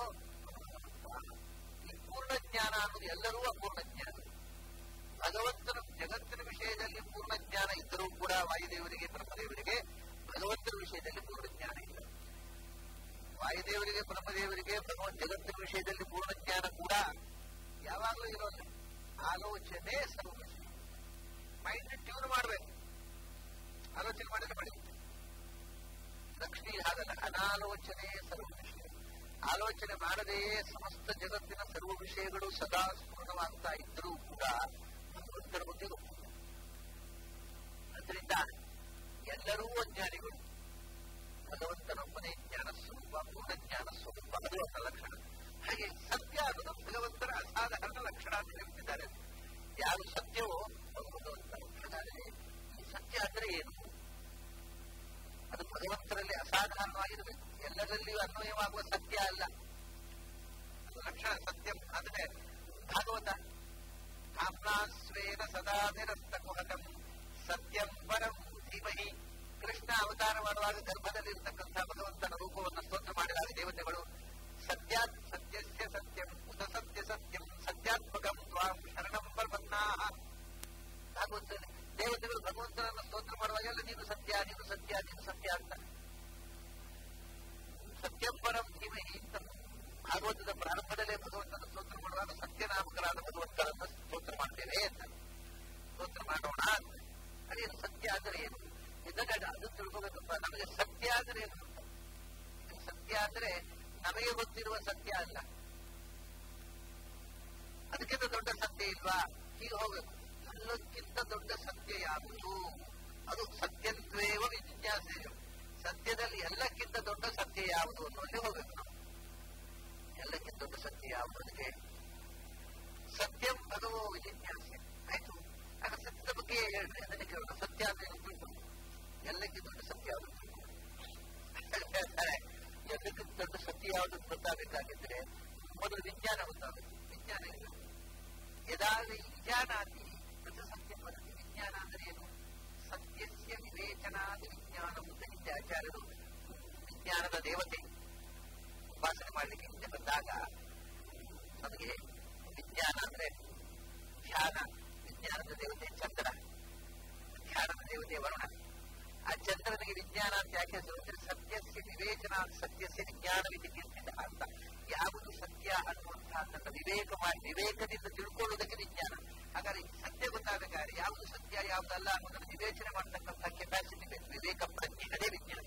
ಈ ಪೂರ್ಣ ಜ್ಞಾನ ಅನ್ನೋದು ಎಲ್ಲರೂ ಅಪೂರ್ಣ ಜ್ಞಾನ ಭಗವಂತನ ಜಗತ್ತಿನ ವಿಷಯದಲ್ಲಿ ಪೂರ್ಣ ಜ್ಞಾನ ಇದ್ದರೂ ಕೂಡ ವಾಯುದೇವರಿಗೆ ಬ್ರಹ್ಮದೇವರಿಗೆ ಭಗವಂತನ ವಿಷಯದಲ್ಲಿ ಪೂರ್ಣ ಜ್ಞಾನ ಇಲ್ಲ ವಾಯುದೇವರಿಗೆ ಬ್ರಹ್ಮದೇವರಿಗೆ ಭಗವಂತ ಜಗತ್ತಿನ ವಿಷಯದಲ್ಲಿ ಪೂರ್ಣ ಜ್ಞಾನ ಕೂಡ ಯಾವಾಗಲೂ ಇರೋಲ್ಲ ಆಲೋಚನೆ ಸರ್ವ ಮೈಂಡ್ ಟ್ಯೂನ್ ಮಾಡಬೇಕು ಆಲೋಚನೆ ಮಾಡಿದ್ರೆ ಬೆಳೆಯುತ್ತೆ ಲಕ್ಷ್ಮಿ ಹಾಗಲ್ಲ ಅನಾಲೋಚನೆ ಸರ್ವ ವಿಷಯ ಆಲೋಚನೆ ಮಾಡದೆಯೇ ಸಮಸ್ತ ಜಗತ್ತಿನ ಸರ್ವ ವಿಷಯಗಳು ಸದಾ ಸ್ಫುರಣವಾಗ್ತಾ ಇದ್ದರೂ ಕೂಡ ಭಗವಂತನ ಬುದ್ಧಿ ಗೊತ್ತಿಲ್ಲ ಅದರಿಂದ ಎಲ್ಲರೂ ಅಜ್ಞಾನಿಗಳು ಭಗವಂತನೊಬ್ಬನೇ ಜ್ಞಾನ ಸ್ವರೂಪ ಪೂರ್ಣ ಜ್ಞಾನ ಸ್ವರೂಪ ಅದು ಅವನ ಲಕ್ಷಣ ಹಾಗೆ ಸತ್ಯ ಅನ್ನೋದು ಭಗವಂತನ ಅಸಾಧಾರಣ ಲಕ್ಷಣ ಅಂತ ಹೇಳ್ತಿದ್ದಾರೆ ಯಾರು ಸತ್ಯವೋ ಅವರು ಭಗವಂತನ ಹಾಗಾದರೆ ಈ ಸತ್ಯ ಅಂದ್ರೆ ಏನು ಅದು ಭಗವಂತರಲ್ಲಿ ಅಸಾಧಾರಣವಾಗಿರಬೇಕು ಎಲ್ಲರಲ್ಲಿಯೂ ಅನ್ವಯವಾಗುವ ಸತ್ಯ ಅಲ್ಲ ಅದು ಲಕ್ಷಣ ಸತ್ಯಂ ಅಂದ್ರೆ ಭಾಗವತ ಕಾಮ್ನಾಸ್ವೇನ ಸದಾ ನಿರಸ್ತ ಕುಹಕಂ ಸತ್ಯಂ ಪರಂ ಧೀಮಹಿ ಕೃಷ್ಣ ಅವತಾರ ಮಾಡುವಾಗ ಗರ್ಭದಲ್ಲಿರ್ತಕ್ಕಂಥ ಭಗವಂತನ ರೂಪವನ್ನು ಸ್ತೋತ್ರ ಮಾಡಿದಾಗ ದೇವತೆಗಳು ಸತ್ಯಾತ್ ಸತ್ಯಸ್ಯ ಸತ್ಯಂ ಉತ ಸತ್ಯ ಸತ್ಯಂ ಸತ್ಯಾತ್ಮಕಂ ತ್ವಾಂ ಶರಣಂ ಪರ್ವನ್ನಾಹ ಭಾಗವತ ದೇವತೆಗಳು ಭಗವಂತನನ್ನು ಸ್ತೋತ್ರ ಮಾಡುವಾಗೆಲ್ಲ ನೀನು ಸತ್ಯ ನೀನು ಸತ್ಯ ನೀನು ಸತ್ಯ ಅಂತ ಸತ್ಯಂ ಪರಂ ಧೀಮಹಿ ಅಂತ ಭಾಗವತದ ಪ್ರಾರಂಭದಲ್ಲೇ ಭಗವಂತನ ಸ್ತೋತ್ರ ಮಾಡುವಾಗ ಸತ್ಯನಾಮಕರಾದ ಭಗವಂತನನ್ನು ಸ್ತೋತ್ರ ಮಾಡ್ತೇವೆ ಅಂತ ಸ್ತೋತ್ರ ಮಾಡೋಣ ಅಂತ ಅದೇನು ಸತ್ಯ ಅಂದ್ರೆ ಏನು ಇದನ್ನ ಅದು ತಿಳ್ಕೋಬೇಕಪ್ಪ ನಮಗೆ ಸತ್ಯ ಅಂದ್ರೆ ಏನು ಸತ್ಯ ಅಂದ್ರೆ ನಮಗೆ ಗೊತ್ತಿರುವ ಸತ್ಯ ಅಲ್ಲ ಅದಕ್ಕಿಂತ ದೊಡ್ಡ ಸತ್ಯ ಇಲ್ವಾ ಹೀಗೆ ಹೋಗ್ಬೇಕು ಎಲ್ಲಕ್ಕಿಂತ ದೊಡ್ಡ ಸತ್ಯ ಯಾವುದು ಅದು ಸತ್ಯತ್ವೇವ ವಿಜಿಜ್ಞಾಸ ಸತ್ಯದಲ್ಲಿ ಎಲ್ಲಕ್ಕಿಂತ ದೊಡ್ಡ ಸತ್ಯ ಯಾವುದು ಅನ್ನೋಲ್ಲಿ ಹೋಗ್ಬೇಕು ನಾವು ಎಲ್ಲಕ್ಕಿಂತ ದೊಡ್ಡ ಸತ್ಯ ಯಾವುದು ಅದಕ್ಕೆ ಸತ್ಯಂ ಭಗವೋ ವಿಜಿಜ್ಞಾಸೆ ಆಯ್ತು ಆಗ ಸತ್ಯದ ಬಗ್ಗೆ ಹೇಳ್ರಿ ಅದಕ್ಕೆ ಕೇಳೋಣ ಸತ್ಯ ಅಂದ್ರೆ ಏನು ತಿಳ್ಕೊಂಡು ಎಲ್ಲಕ್ಕಿಂತ ದೊಡ್ಡ ಸತ್ಯ ಯಾವುದು ಹೇಳ್ತಾರೆ ಎಲ್ಲಕ್ಕಿಂತ ದೊಡ್ಡ ಸತ್ಯ ಯಾವುದು ಗೊತ್ತಾಗಬೇಕಾಗಿದ್ರೆ ಮೊದಲು ವಿಜ್ಞಾನ ಗೊತ್ತಾಗಬೇಕು ವಿಜ್ಞಾನ ಇಲ್ಲ ಯದಾದ ವಿಜ್ಞಾನಾತಿ ಸತ್ಯ ವದತಿ ವಿಜ್ಞಾನ ಅಂದ್ರೆ ಏನು ಸತ್ಯಸ್ಯ ವಿವೇಚನಾದ ವಿಜ್ಞಾನ ಅಂತ ಆಚಾರ್ಯರು ವಿಜ್ಞಾನದ ದೇವತೆ ಉಪಾಸನೆ ಮಾಡಲಿಕ್ಕೆ ಹಿಂದೆ ಬಂದಾಗ ನಮಗೆ ವಿಜ್ಞಾನ ಅಂದ್ರೆ ಧ್ಯಾನ ವಿಜ್ಞಾನದ ದೇವತೆ ಚಂದ್ರ ಧ್ಯಾನದ ದೇವತೆ ವರುಣ ಆ ಚಂದ್ರನಿಗೆ ವಿಜ್ಞಾನ ಅಂತ ಯಾಕೆ ಹೆಸರು ಅಂದ್ರೆ ಸತ್ಯಸ್ಯ ವಿವೇಚನ ಸತ್ಯಸ್ಯ ವಿಜ್ಞಾನ ವಿಧಿಕ್ಕಿಂತ ಅಂತ ಯಾವುದು ಸತ್ಯ ಅನ್ನುವಂತಹ ತನ್ನ ವಿವೇಕ ಮಾಡಿ ವಿವೇಕದಿಂದ ತಿಳ್ಕೊಳ್ಳುವುದಕ್ಕೆ ವಿಜ್ಞಾನ ಹಾಗಾದ್ರೆ ಸತ್ಯ ಗೊತ್ತಾಗಬೇಕಾದ್ರೆ ಯಾವುದು ಸತ್ಯ ಯಾವುದಲ್ಲ ಅನ್ನೋದನ್ನು ವಿವೇಚನೆ ಮಾಡತಕ್ಕಂಥ ಕೆಪಾಸಿಟಿ ಬೇಕು ವಿವೇಕ ಪ್ರಜ್ಞೆ ಅದೇ ವಿಜ್ಞಾನ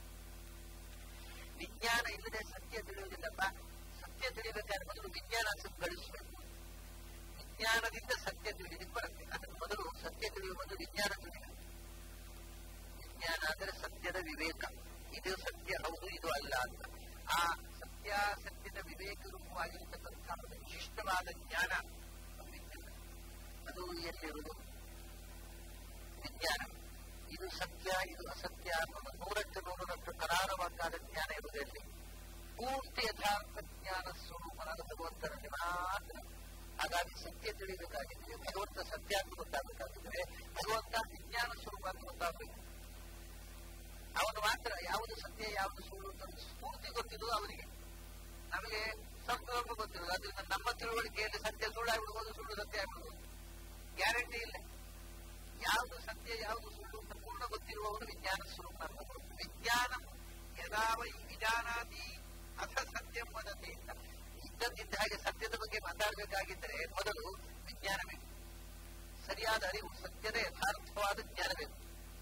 ವಿಜ್ಞಾನ ಇಲ್ಲದೆ ಸತ್ಯ ತಿಳಿಯುವುದಿಲ್ಲಪ್ಪ ಸತ್ಯ ತಿಳಿಬೇಕಾದ್ರೆ ಮೊದಲು ವಿಜ್ಞಾನ ಗಳಿಸಬೇಕು ವಿಜ್ಞಾನದಿಂದ ಸತ್ಯ ತಿಳಿಲಿಕ್ಕೆ ಬರುತ್ತೆ ಅದಕ್ಕೆ ಮೊದಲು ಸತ್ಯ ತಿಳಿಯುವ ಮೊದಲು ವಿಜ್ಞಾನ ತಿಳಿಯಬೇಕು ವಿಜ್ಞಾನ ಅಂದರೆ ಸತ್ಯದ ವಿವೇಕ ಇದು ಸತ್ಯ ಹೌದು ಇದು ಅಲ್ಲ ಅಂತ ಆ ಸತ್ಯಾಸತ್ಯದ ವಿವೇಕ ರೂಪವಾಗಿರ್ತಕ್ಕಂಥ ಒಂದು ವಿಶಿಷ್ಟವಾದ ಜ್ಞಾನ ಅದು ವಿಜ್ಞಾನ ಅದು ಎಲ್ಲಿರುವುದು ವಿಜ್ಞಾನ ಇದು ಸತ್ಯ ಇದು ಅಸತ್ಯ ಅನ್ನೋದು ನೂರಕ್ಕೆ ನೂರರಷ್ಟು ಕರಾರವಾದ ಜ್ಞಾನ ಇರುವುದರಲ್ಲಿ ಪೂರ್ತಿ ಯಥಾರ್ಥ ಜ್ಞಾನ ಸ್ವರೂಪನಾದ ಭಗವಂತನಲ್ಲಿ ಮಾತ್ರ ಹಾಗಾಗಿ ಸತ್ಯ ತಿಳಿಬೇಕಾಗಿದ್ರೆ ಭಗವಂತ ಸತ್ಯ ಅಂತ ಗೊತ್ತಾಗಬೇಕಾಗಿದ್ರೆ ಭಗವಂತ ವಿಜ್ಞಾನ ಸ್ವರೂಪ ಅಂತ ಗೊತ್ತಾಗಬೇಕು ಅವನು ಮಾತ್ರ ಯಾವುದು ಸತ್ಯ ಯಾವುದು ಸುಳ್ಳು ಅಂತ ಸ್ಫೂರ್ತಿ ಗೊತ್ತಿರುವುದು ಅವನಿಗೆ ನಮಗೆ ಸಂಪೂರ್ಣ ಗೊತ್ತಿರೋದು ಅದರಿಂದ ನಮ್ಮ ತಿಳುವಳಿಕೆಯಲ್ಲಿ ಸತ್ಯ ಸುಳ್ಳಾಗ್ಬಿಡ್ಬೋದು ಸುಳ್ಳು ಸತ್ಯ ಆಗ್ಬಿಡ್ಬೋದು ಗ್ಯಾರಂಟಿ ಇಲ್ಲ ಯಾವುದು ಸತ್ಯ ಯಾವುದು ಸುಳ್ಳು ಅಂತ ಪೂರ್ಣ ಗೊತ್ತಿರುವವನು ವಿಜ್ಞಾನ ಸ್ವರೂಪ ಅಂತ ವಿಜ್ಞಾನ ಯದಾವ ವಿಜಾನಾತಿ ಅಥ ಸತ್ಯಂ ವದತಿ ಅಂತ ಇದ್ದದ್ದಿದ್ದ ಹಾಗೆ ಸತ್ಯದ ಬಗ್ಗೆ ಮಾತಾಡಬೇಕಾಗಿದ್ದರೆ ಮೊದಲು ವಿಜ್ಞಾನ ಬೇಕು ಸರಿಯಾದ ಅರಿವು ಸತ್ಯದ ಯಥಾರ್ಥವಾದ ಜ್ಞಾನ ಬೇಕು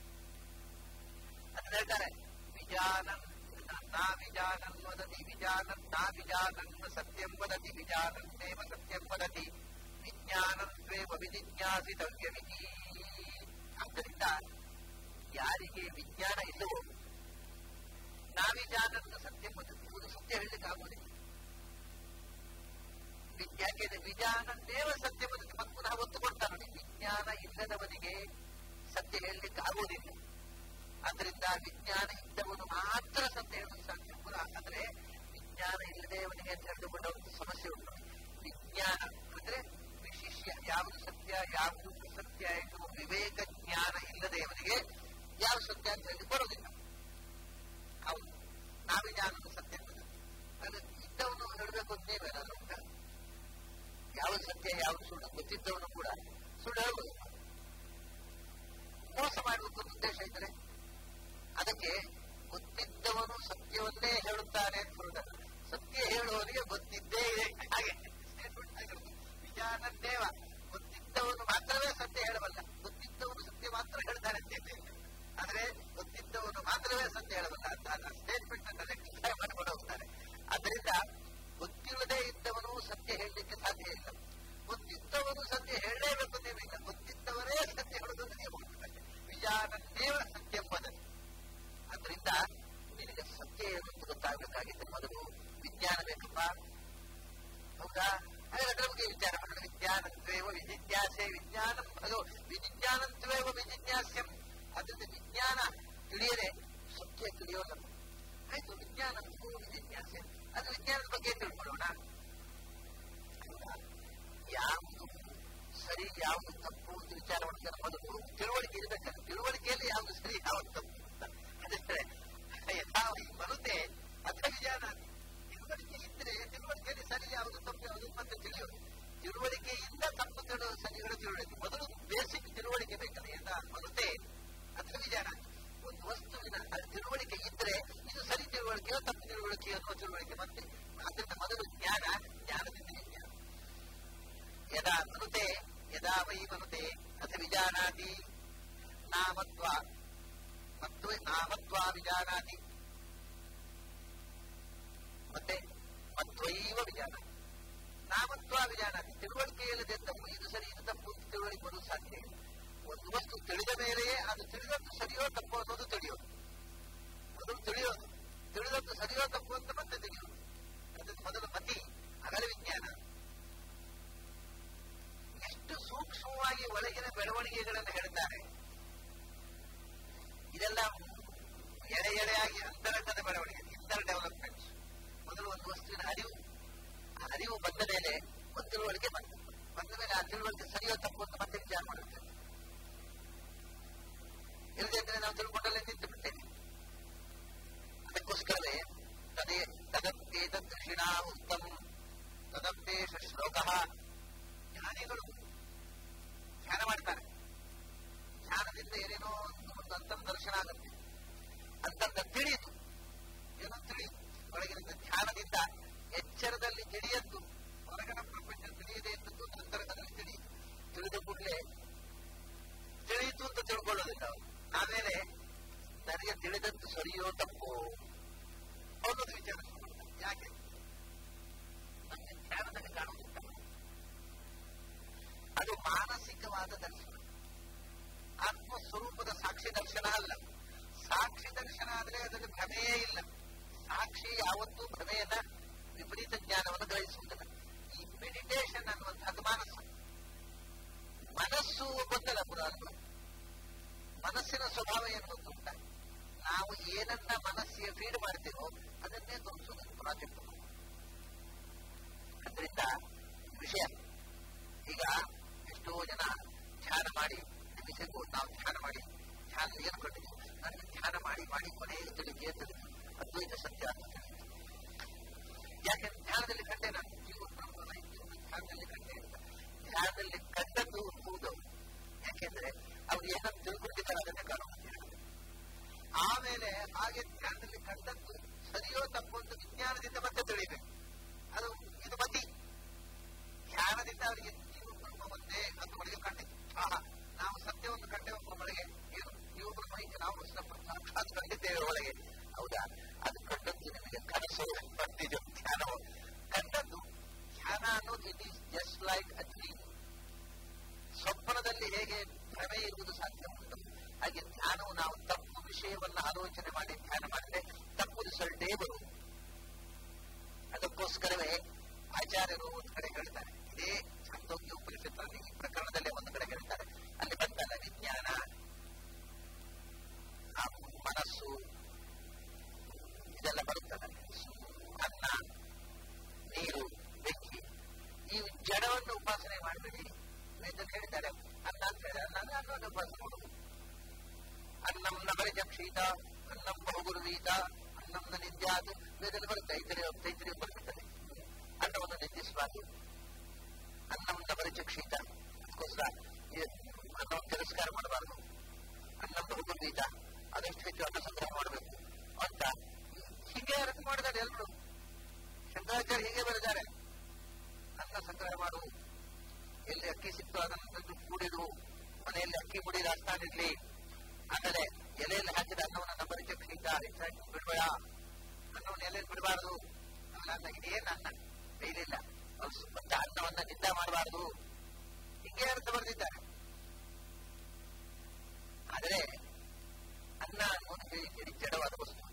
ಅಂತ ಹೇಳ್ತಾರೆ ವಿಜಾನನ್ ನಾ ವಿಜಾನನ್ ವದತಿ ವಿಜಾನನ್ ನಾ ವಿಜಾನನ್ ಸತ್ಯಂ ವದತಿ ವಿಜಾನನ್ನೇವ ಸತ್ಯಂ ವದತಿ ವಿಜ್ಞಾನತ್ವೇವ ವಿಜಿಜ್ಞಾಸಿತವ್ಯವಿತಿ ಆದ್ದರಿಂದ ಯಾರಿಗೆ ವಿಜ್ಞಾನ ಇಲ್ಲವೋ ನಾವಿಜಾನನ್ನ ಸತ್ಯಂ ವದತಿ ಇದು ಸತ್ಯ ಹೇಳಲಿಕ್ಕೆ ಆಗುವುದಿಲ್ಲ ಯಾಕೆಂದ್ರೆ ವಿಜ್ಞಾನನ್ನೇವ ಸತ್ಯ ವದತಿ ಮತ್ತೆ ಪುನಃ ಒತ್ತು ಕೊಡ್ತಾನೆ ನೋಡಿ ವಿಜ್ಞಾನ ಇಲ್ಲದವನಿಗೆ ಸತ್ಯ ಹೇಳಲಿಕ್ಕೆ ಆಗುವುದಿಲ್ಲ ಅದರಿಂದ ವಿಜ್ಞಾನ ಇದ್ದವನು ಮಾತ್ರ ಸತ್ಯ ಹೇಳಲು ಸಾಧ್ಯ ಪುನಃ ಅಂದ್ರೆ ವಿಜ್ಞಾನ ಇಲ್ಲದೆ ಅವನಿಗೆ ಅಂತ ಹೇಳಿಕೊಂಡ ಒಂದು ಸಮಸ್ಯೆ ಉಂಟು ವಿಜ್ಞಾನ ಅಂದ್ರೆ ವಿಶಿಷ್ಯ ಯಾವುದು ಸತ್ಯ ಯಾವುದು ಸತ್ಯ ಎನ್ನುವ ವಿವೇಕ ಜ್ಞಾನ ಇಲ್ಲದೆ ಅವನಿಗೆ ಯಾವ ಸತ್ಯ ಅಂತ ಹೇಳಿ ಬರೋದಿಲ್ಲ ಹೌದು ನಾವಿಜ್ಞಾನದ ಸತ್ಯ ಅದು ಇದ್ದವನು ಹೇಳಬೇಕು ಅಂತ ನೀವೇನಾದ್ರೂ ಉಂಟ ಯಾವ ಸತ್ಯ ಯಾವುದು ಸುಳ್ಳು ಗೊತ್ತಿದ್ದವನು ಕೂಡ ಸುಳ್ಳು ಹೇಳ್ಬೋದು ಮೋಸ ಮಾಡುವಂತ ಉದ್ದೇಶ ಇದ್ರೆ ಅದಕ್ಕೆ ಗೊತ್ತಿದ್ದವನು ಸತ್ಯವನ್ನೇ ಹೇಳುತ್ತಾನೆ ಅಂತ ಹೇಳುತ್ತಾರೆ ಸತ್ಯ ಹೇಳುವವನಿಗೆ ಗೊತ್ತಿದ್ದೇ ಇದೆ ಹಾಗೆ ವಿಚಾರ ದೇವ ಗೊತ್ತಿದ್ದವನು ಮಾತ್ರವೇ ಸತ್ಯ ಹೇಳಬಲ್ಲ ಗೊತ್ತಿದ್ದವನು ಸತ್ಯ ಮಾತ್ರ ಹೇಳ್ತಾನೆ ಅಂತ ಆದ್ರೆ ಗೊತ್ತಿದ್ದವನು ಮಾತ್ರವೇ ಸತ್ಯ ಹೇಳಬಲ್ಲ ಅಂತ ಸ್ಟೇಟ್ಮೆಂಟ್ ಅನ್ನ ರೆಕ್ಟಿಫೈ ಮಾಡಿಕೊಂಡು ಹೋಗ್ತಾರೆ ಅದರಿಂದ ಗೊತ್ತಿಲ್ಲದೆ ಇದ್ದವನು ಸತ್ಯ ಹೇಳಲಿಕ್ಕೆ ಸಾಧ್ಯ ಇಲ್ಲ ಗೊತ್ತಿದ್ದವನು ಸತ್ಯ ಹೇಳಲೇಬೇಕು ಅಂದೇನಿಲ್ಲ ಗೊತ್ತಿದ್ದವರೇ ಸತ್ಯ ಹೇಳೋದನ್ನು ನಿಯಮ ವಿಚಾರನ್ನೇವ ಸತ್ಯ ಎಂಬುದನ್ನು ಅದರಿಂದ ನಿನಗೆ ಸತ್ಯ ಏನು ಗೊತ್ತಾಗಬೇಕಾಗಿತ್ತು ಮೊದಲು ವಿಜ್ಞಾನ ಬೇಕಪ್ಪ ಹೌದಾ ಹಾಗಾದ್ರೆ ನಮಗೆ ವಿಚಾರ ಮಾಡೋಣ ವಿಜ್ಞಾನತ್ವೇವ ವಿಜಿಜ್ಞಾಸೆ ವಿಜ್ಞಾನ ಅದು ವಿಜಿಜ್ಞಾನತ್ವೇವ ವಿಜಿಜ್ಞಾಸ್ಯಂ ಅದರಿಂದ ವಿಜ್ಞಾನ ತಿಳಿಯದೆ ಸತ್ಯ ತಿಳಿಯೋಲ್ಲ ಆಯ್ತು ವಿಜ್ಞಾನ ವಿಜಿಜ್ಞಾಸೆ ಅದು ವಿಜ್ಞಾನದ ಬಗ್ಗೆ ತಿಳ್ಕೊಳ್ಳೋಣ ಯಾವುದು ಸರಿ ಯಾವುದು ತಪ್ಪು ಅಂತ ವಿಚಾರ ಮಾಡ್ತಾರೆ ಮೊದಲು ತಿಳುವಳಿಕೆ ಇರಬೇಕಲ್ಲ ತಿಳುವಳಿಕೆಯಲ್ಲಿ ಯಾವುದು ಸರಿ ಯಾವುದು ತಪ್ಪು ಅಂತ ಅದೇ ಯಥಾ ಬರುತ್ತೆ ಅಥ ವಿಜಾನ ತಿಳುವಳಿಕೆ ಇದ್ರೆ ತಿಳುವಳಿಕೆಯಲ್ಲಿ ಸರಿ ಯಾವುದು ತಪ್ಪು ಯಾವುದು ಮತ್ತೆ ತಿಳಿಯೋದು ತಿಳುವಳಿಕೆಯಿಂದ ತಪ್ಪು ತಿಳು ಸರಿಗಳು ತಿಳುವಳಿಕೆ ಮೊದಲು ಬೇಸಿಕ್ ತಿಳುವಳಿಕೆ ಬೇಕಲ್ಲ ಯಥಾ ಬರುತ್ತೆ ಅಥ ವಿಜಾನ ಒಂದು ವಸ್ತುವಿನ ತಿಳುವಳಿಕೆ ಇದ್ರೆ ಇದು ಸರಿ ತಿಳುವಳಿಕೆಯೋ ತಪ್ಪು ತಿಳುವಳಿಕೆಯೋ ಅನ್ನುವ ತಿಳುವಳಿಕೆ ಮತ್ತೆ ಅದರಿಂದ ಮೊದಲು ಜ್ಞಾನ ಜ್ಞಾನದಿಂದ ವಿಜ್ಞಾನ ಯದಾ ಮನುತೆ ಯದಾ ವೈ ಮನುತೆ ಅಥ ವಿಜಾನಾತಿ ನಾಮತ್ವ ಮತ್ತು ನಾಮತ್ವ ವಿಜಾನಾತಿ ಮತ್ತೆ ಮತ್ವೈವ ವಿಜಾನ ನಾಮತ್ವ ವಿಜಾನಾತಿ ತಿಳುವಳಿಕೆ ಇಲ್ಲದೆದ್ದವು ಇದು ಸರಿ ಇದು ತಪ್ಪು ಅಂತ ತಿಳುವಳಿಕೆ ಬರಲು ಸಾಧ್ಯ ಇಲ್ಲ ಒಂದು ವಸ್ತು ತಿಳಿದ ಮೇಲೆಯೇ ಅದು ತಿಳಿದದ್ದು ಸರಿಯೋ ತಪ್ಪು ಅನ್ನೋದು ತಿಳಿಯೋದು ಮೊದಲು ತಿಳಿಯೋದು ತಿಳಿದದ್ದು ಸರಿಯೋ ತಪ್ಪು ಅಂತ ಮತ್ತೆ ತಿಳಿಯೋದು ಅದಕ್ಕೆ ಮೊದಲು ಮತಿ ಅಗಲ ವಿಜ್ಞಾನ ಎಷ್ಟು ಸೂಕ್ಷ್ಮವಾಗಿ ಒಳಗಿನ ಬೆಳವಣಿಗೆಗಳನ್ನು ಹೇಳ್ತಾರೆ ಇದೆಲ್ಲ ಎಳೆ ಎಳೆಯಾಗಿ ಅಂತರಂಗದ ಬೆಳವಣಿಗೆ ಇಂಟರ್ ಡೆವಲಪ್ಮೆಂಟ್ ಮೊದಲು ಒಂದು ವಸ್ತುವಿನ ಅರಿವು ಆ ಅರಿವು ಬಂದ ಮೇಲೆ ಒಂದು ತಿಳುವಳಿಕೆ ಬಂದ ಬಂದ ಮೇಲೆ ಆ ತಿಳುವಳಿಕೆ ಸರಿಯೋ ತಪ್ಪು ಅಂತ ಮತ್ತೆ ವಿಚಾರ ಮಾಡುತ್ತೆ ಇಲ್ಲದಿದ್ದರೆ ನಾವು ತಿಳ್ಕೊಂಡಲ್ಲೇ ನಿಂತು ಬಿಡ್ತೇವೆ ಅದಕ್ಕೋಸ್ಕರವೇ ತದೇ ತದತ್ತೇತದ್ ಋಷಿಣಾ ಉತ್ತಮ ತದತ್ತೇಶ ಶ್ಲೋಕ ಜ್ಞಾನಿಗಳು ಧ್ಯಾನ ಮಾಡ್ತಾರೆ ಧ್ಯಾನದಿಂದ ಏನೇನೋ ಒಂದು ಅಂತರ್ ದರ್ಶನ ಆಗುತ್ತೆ ಅಂತರ್ದ ತಿಳಿಯಿತು ಏನೋ ತಿಳಿಯಿತು ಒಳಗಿನ ಧ್ಯಾನದಿಂದ ಎಚ್ಚರದಲ್ಲಿ ತಿಳಿಯದ್ದು ಹೊರಗಣ ಪ್ರಪಂಚ ತಿಳಿಯದೆ ಇದ್ದದ್ದು ಅಂತರ್ಗದಲ್ಲಿ ತಿಳಿಯಿತು ತಿಳಿದ ಕೂಡಲೇ ತಿಳಿಯಿತು ಅಂತ ತಿಳ್ಕೊಳ್ಳೋದಿಲ್ಲ ಆಮೇಲೆ ನನಗೆ ತಿಳಿದದ್ದು ಸರಿಯೋ ತಪ್ಪೋ ಅನ್ನೋದು ವಿಚಾರ ಯಾಕೆ ನಮಗೆ ಧ್ಯಾನದಲ್ಲಿ ಕಾಣುವುದಿಲ್ಲ ಭ್ರಮೆಯೇ ಇಲ್ಲ ಸಾಕ್ಷಿ ಯಾವತ್ತೂ ಭ್ರಮೆಯನ್ನ ವಿಪರೀತ ಜ್ಞಾನವನ್ನು ಗ್ರಹಿಸುವುದಿಲ್ಲ ಈ ಮೆಡಿಟೇಷನ್ ಅನ್ನುವಂಥದ್ದು ಮನಸ್ಸು ಮನಸ್ಸು ಗೊತ್ತಲ್ಲ ಪುರಾಣ ಮನಸ್ಸಿನ ಸ್ವಭಾವ ಏನು ಗೊತ್ತುಂಟ ನಾವು ಏನನ್ನ ಮನಸ್ಸಿಗೆ ಫೀಡ್ ಮಾಡ್ತೇವೋ ಅದನ್ನೇ ತೋರಿಸೋದು ಪ್ರಾಜೆಕ್ಟ್ ಅದರಿಂದ ವಿಷಯ ಈಗ ಎಷ್ಟೋ ಜನ ಧ್ಯಾನ ಮಾಡಿ ನಿಮಿಷಕ್ಕೂ ನಾವು ಧ್ಯಾನ ಮಾಡಿ ಧ್ಯಾನ ಏನು ಕಂಡಿದ್ದು ನನಗೆ ಧ್ಯಾನ ಮಾಡಿ ಮಾಡಿ ಕೊನೆಯ ತಿಳಿಗೆ ತಿಳಿದು ಅದ್ವೈತ ಸತ್ಯ ಅಂತ ತಿಳಿದು ಯಾಕೆ ಧ್ಯಾನದಲ್ಲಿ ಕಂಡೆ ನಾನು ಜೀವ ಬ್ರಹ್ಮನ ಇದ್ದು ಧ್ಯಾನದಲ್ಲಿ ಕಂಡೆ ಅಂತ ಧ್ಯಾನದಲ್ಲಿ ಕಂಡದ್ದು ಹೌದು ಯಾಕೆಂದ್ರೆ ಅವ್ರು ಏನಂತ ತಿಳ್ಕೊಂಡಿದ್ದಾರೆ ಅದನ್ನೇ ಕಾಣುವುದು ಆಮೇಲೆ ಹಾಗೆ ಧ್ಯಾನದಲ್ಲಿ ಕಂಡದ್ದು ಸರಿಯೋ ತಪ್ಪು ಅಂತ ವಿಜ್ಞಾನದಿಂದ ಮತ್ತೆ ತಿಳಿಬೇಕು ಅದು ಇದು ಮತಿ ಧ್ಯಾನದಿಂದ ಅವರಿಗೆ ಜೀವ ಬ್ರಹ್ಮ ಒಂದೇ ಅಂತ ಒಳಗೆ ಕಂಡಿತು ಆಹಾ ನಾವು ಸತ್ಯವನ್ನು ಕಂಡೆ ಒಬ್ಬೊಬ್ಬಳಿಗೆ ಏನು ಜೀವ ಬ್ರಹ್ಮ ಈಗ ನಾವು ಸಾಕ್ಷಾತ್ ಕಂಡಿದ್ದೇವೆ ಒಳಗೆ ಹೌದಾ ಅದು ಕಂಡದ್ದು ನಿಮಗೆ ಕನಸು ಬಂದಿದೆ ಧ್ಯಾನವು ಕಂಡದ್ದು ಧ್ಯಾನ ಅನ್ನೋದು it is just like a dream ಸ್ವಪ್ನದಲ್ಲಿ ಹೇಗೆ ಭ್ರಮೆ ಇರುವುದು ಸಾಧ್ಯ ಉಂಟು ಹಾಗೆ ಧ್ಯಾನವು ನಾವು ತಪ್ಪು ವಿಷಯವನ್ನ ಆಲೋಚನೆ ಮಾಡಿ ಧ್ಯಾನ ಮಾಡಿದ್ರೆ ತಪ್ಪು ರಿಸಲ್ಟೇ ಬರುವುದು ಅದಕ್ಕೋಸ್ಕರವೇ ಆಚಾರ್ಯರು ಒಂದು ಕಡೆ ಹೇಳ್ತಾರೆ ಇದೇ ಛಂದೋಗ್ಯ ಉಪನಿಷತ್ತಲ್ಲಿ ಈ ಪ್ರಕರಣದಲ್ಲೇ ಒಂದು ಕಡೆ ಹೇಳ್ತಾರೆ ಅಲ್ಲಿ ಬಂತಲ್ಲ ವಿಜ್ಞಾನ ಆ ಮನಸ್ಸು ಇದೆಲ್ಲ ಬರುತ್ತಲ್ಲ ಅನ್ನ ನೀರು ಬೆಂಕಿ ಈ ಜಡವನ್ನು ಉಪಾಸನೆ ಮಾಡಬೇಡಿ ವೇದದಲ್ಲಿ ಹೇಳಿದ್ದಾರೆ ಅನ್ನ ಅಂತ ಹೇಳಿದ್ರೆ ಅನ್ನ ಅಂದ್ರೆ ಅನ್ನವನ್ನು ಉಪಾಸನೆ ಮಾಡುವುದು ಅನ್ನಂ ನಬರಿ ಜಕ್ಷೀತ ಅನ್ನಂ ಬಹುಗುರುವೀತ ಅನ್ನಂ ನ ನಿಂದ್ಯಾತ್ ವೇದದಲ್ಲಿ ಬರುತ್ತೆ ಐತರಿ ತೈತರಿ ಬರುತ್ತದೆ ಅನ್ನವನ್ನು ನಿಂದಿಸಬಾರದು ಅನ್ನಂ ನಬರಿ ಜಕ್ಷೀತ ಅದಕ್ಕೋಸ್ಕರ ಅನ್ನವನ್ನು ತಿರಸ್ಕಾರ ಮಾಡಬಾರದು ಅನ್ನಂ ಬಹುಗುರುವೀತ ಅದೆಷ್ಟು ಹೆಚ್ಚು ಅನ್ನ ಸಂಗ್ರಹ ಮಾಡಬೇಕು ಅಂತ ಹೀಗೆ ಅರ್ಥ ಮಾಡಿದ್ದಾರೆ ಎಲ್ಲರೂ ಶಂಕರಾಚಾರ್ಯ ಹೀಗೆ ಬರೆದಿದ್ದಾರೆ ಅನ್ನ ಸಂಗ್ರಹ ಮಾಡು ಎಲ್ಲಿ ಅಕ್ಕಿ ಸಿಕ್ತು ಅದನ್ನು ತಂದು ಕೂಡಿದು ಮನೆಯಲ್ಲಿ ಅಕ್ಕಿ ಮುಡಿ ರಾಜಸ್ಥಾನಿರ್ಲಿ ಆಮೇಲೆ ಎಲೆಯಲ್ಲಿ ಹಾಕಿದ ಅನ್ನವನ್ನು ನಮ್ಮ ಚಕ್ಷಿಂದ ಹೆಚ್ಚಾಗಿ ಬಿಡಬೇಡ ಅನ್ನವನ್ನು ಎಲೆಯಲ್ಲಿ ಬಿಡಬಾರದು ಆಮೇಲೆ ಅನ್ನ ಇದೇನು ಅನ್ನ ಬೇಯಲಿಲ್ಲ ಮತ್ತೆ ಅನ್ನವನ್ನ ನಿಂದ ಮಾಡಬಾರದು ಹಿಂಗೆ ಅರ್ಥ ಬರೆದಿದ್ದಾರೆ ಆದರೆ ಅನ್ನ ಅನ್ನೋದು ಹೇಳಿ ಜಡವಾದ ವಸ್ತು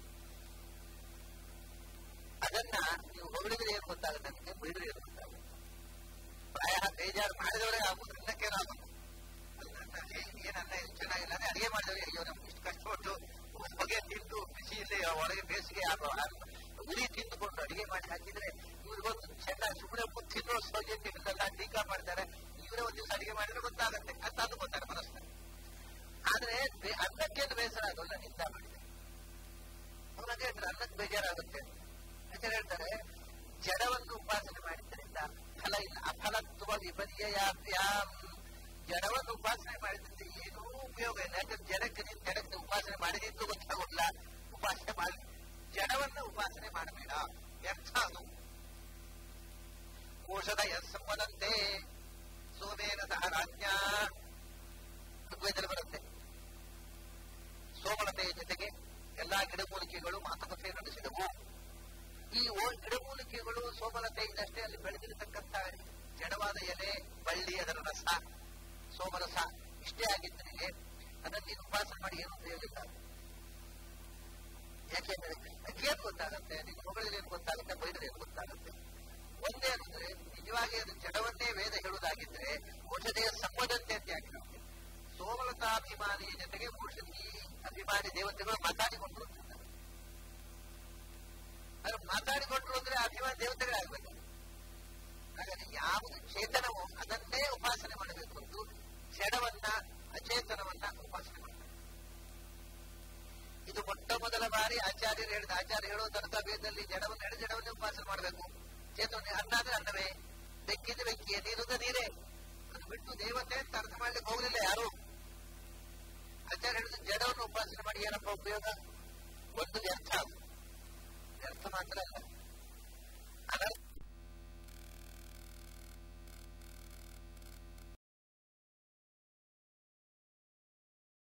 ಅದನ್ನ ನೀವು ಹೊಗಳಿದ್ರೆ ಏನು ಗೊತ್ತಾಗುತ್ತೆ ನಿಮಗೆ ಬೈದ್ರೆ ಏನು ಗೊತ್ತಾಗುತ್ತೆ ಪ್ರಾಯ ಬೇಜಾರು ಮಾಡಿದವರೇ ಆಗುದು ಅನ್ನಕ್ಕೇನಾಗುತ್ತೆ ಏನನ್ನ ಇದು ಚೆನ್ನಾಗಿಲ್ಲ ಅಂದ್ರೆ ಅಡಿಗೆ ಮಾಡಿದವರಿಗೆ ಅಯ್ಯೋ ನಮ್ಗೆ ಇಷ್ಟು ಕಷ್ಟಪಟ್ಟು ಹೊಗೆ ತಿಂದು ಬಿಸಿಯಲ್ಲಿ ಒಳಗೆ ಬೇಸಿಗೆ ಆಗೋ ಉರಿ ತಿಂದುಕೊಂಡು ಅಡಿಗೆ ಮಾಡಿ ಹಾಕಿದ್ರೆ ಇವ್ರಿಗೊಂದು ಚೆನ್ನಾಗಿ ಸುಮ್ಮನೆ ತಿನ್ನೋ ಸೌಜನ್ಯ ಇಲ್ಲಲ್ಲ ಟೀಕಾ ಮಾಡ್ತಾರೆ ಇವರೇ ಒಂದ್ ದಿವಸ ಅಡಿಗೆ ಮಾಡಿದ್ರೆ ಗೊತ್ತಾಗುತ್ತೆ ಅಂತ ಅಂದುಕೊತಾರೆ ಮನಸ್ಸಲ್ಲಿ ಆದ್ರೆ ಅನ್ನಕ್ಕೇನು ಬೇಸರ ಆಗೋಲ್ಲ ನಿಂದ ಮಾಡಿದೆ ಅವ್ರಾಗ ಹೇಳ್ತಾರೆ ಅನ್ನಕ್ಕೆ ಬೇಜಾರಾಗುತ್ತೆ ಅಂತ ಹೇಳ್ತಾರೆ ಜಡವನ್ನು ಉಪಾಸನೆ ಮಾಡಿದ್ದರಿಂದ ಫಲ ಇಲ್ಲ ಅಫಲತ್ವ ವಿಪರ್ಯಾಪ್ಯಾಂ ಜಡವನ್ನು ಉಪಾಸನೆ ಮಾಡಿದ್ರೆ ಏನೂ ಉಪಯೋಗ ಇಲ್ಲ ಯಾಕಂದ್ರೆ ಜಡಕ್ಕೆ ನೀನು ಜಡಕ್ಕೆ ಉಪಾಸನೆ ಮಾಡಿದ್ದು ಗೊತ್ತಾಗೋಲ್ಲ ಉಪಾಸನೆ ಮಾಡಿ ಜಡವನ್ನು ಉಪಾಸನೆ ಮಾಡಬೇಡ ವ್ಯರ್ಥ ಅದು ಕೋಶದ ಯಸ್ಸಂಬದಂತೆ ಸೋಮೇನ ಸಹ ರಾಜ್ಞ ಋಗ್ವೇದದಲ್ಲಿ ಬರುತ್ತೆ ಸೋಮಳತೆಯ ಜೊತೆಗೆ ಎಲ್ಲಾ ಗಿಡಮೂಲಿಕೆಗಳು ಮಾತುಕತೆ ನಡೆಸಿದವು ಈ ಗಿಡಮೂಲಿಕೆಗಳು ಸೋಮಲತೆಯಿಂದಷ್ಟೇ ಅಲ್ಲಿ ಬೆಳೆದಿರತಕ್ಕಂತ ಜಡವಾದ ಎಲೆ ಬಳ್ಳಿ ಅದರ ರಸ ಸೋಮರಸ ಇಷ್ಟೇ ಆಗಿದ್ದರಿಂದ ಅದನ್ನು ನೀನು ಉಪಾಸನೆ ಮಾಡಿ ಏನು ಉಪಯೋಗ ಇಲ್ಲ ಯಾಕೆಂದ್ರೆ ಏನ್ ಗೊತ್ತಾಗುತ್ತೆ ನಿನ್ನ ಮಗಳಿಗೆ ಏನು ಗೊತ್ತಾಗುತ್ತೆ ಬೈದ್ರೆ ಏನು ಗೊತ್ತಾಗುತ್ತೆ ಒಂದೇ ಅಂದ್ರೆ ನಿಜವಾಗಿ ಅದು ಜಡವನ್ನೇ ವೇದ ಹೇಳುವುದಾಗಿದ್ರೆ ಔಷಧಿಯ ಸಂಬಂಧತೆ ಅಂತ ಯಾಕೆ ಸೋಮಲತಾಭಿಮಾನಿಯ ಜೊತೆಗೆ ಔಷಧಿ ಅಭಿಮಾನಿ ದೇವತೆಗಳು ಮಾತಾಡಿಕೊಂಡು ಅದು ಮಾತಾಡಿಕೊಂಡ್ರು ಅಂದ್ರೆ ಅಭಿಮಾನ ದೇವತೆಗಳಾಗಬೇಕು ಹಾಗಾಗಿ ಯಾವುದು ಚೇತನವೋ ಅದನ್ನೇ ಉಪಾಸನೆ ಮಾಡಬೇಕು ಹೊರತು ಜಡವನ್ನ ಅಚೇತನವನ್ನ ಉಪಾಸನೆ ಮಾಡಬೇಕು ಇದು ಮೊಟ್ಟ ಮೊದಲ ಬಾರಿ ಆಚಾರ್ಯರು ಹೇಳಿದ ಆಚಾರ್ಯ ಹೇಳೋ ತನಕ ವೇದದಲ್ಲಿ ಜಡವನ್ನು ಎಡ ಜಡವನ್ನೇ ಉಪಾಸನೆ ಮಾಡಬೇಕು ಚೇತನ ಅನ್ನ ಅಂದ್ರೆ ಅನ್ನವೇ ಬೆಕ್ಕಿದ್ರೆ ಬೆಂಕಿಯೇ ನೀರುದ ನೀರೇ ಅದು ಬಿಟ್ಟು ದೇವತೆ ಅಂತ ಅರ್ಥ ಮಾಡ್ಲಿಕ್ಕೆ ಹೋಗಲಿಲ್ಲ ಯಾರು ಆಚಾರ್ಯ ಹೇಳಿದ ಜಡವನ್ನು ಉಪಾಸನೆ ಮಾಡಿ ಏನಪ್ಪ ಉಪಯೋಗ ಒಂದು ವ್ಯರ್ಥ ವ್ಯರ್ಥ ಮಾತ್ರ ಅಲ್ಲ ಅನರ್ಥ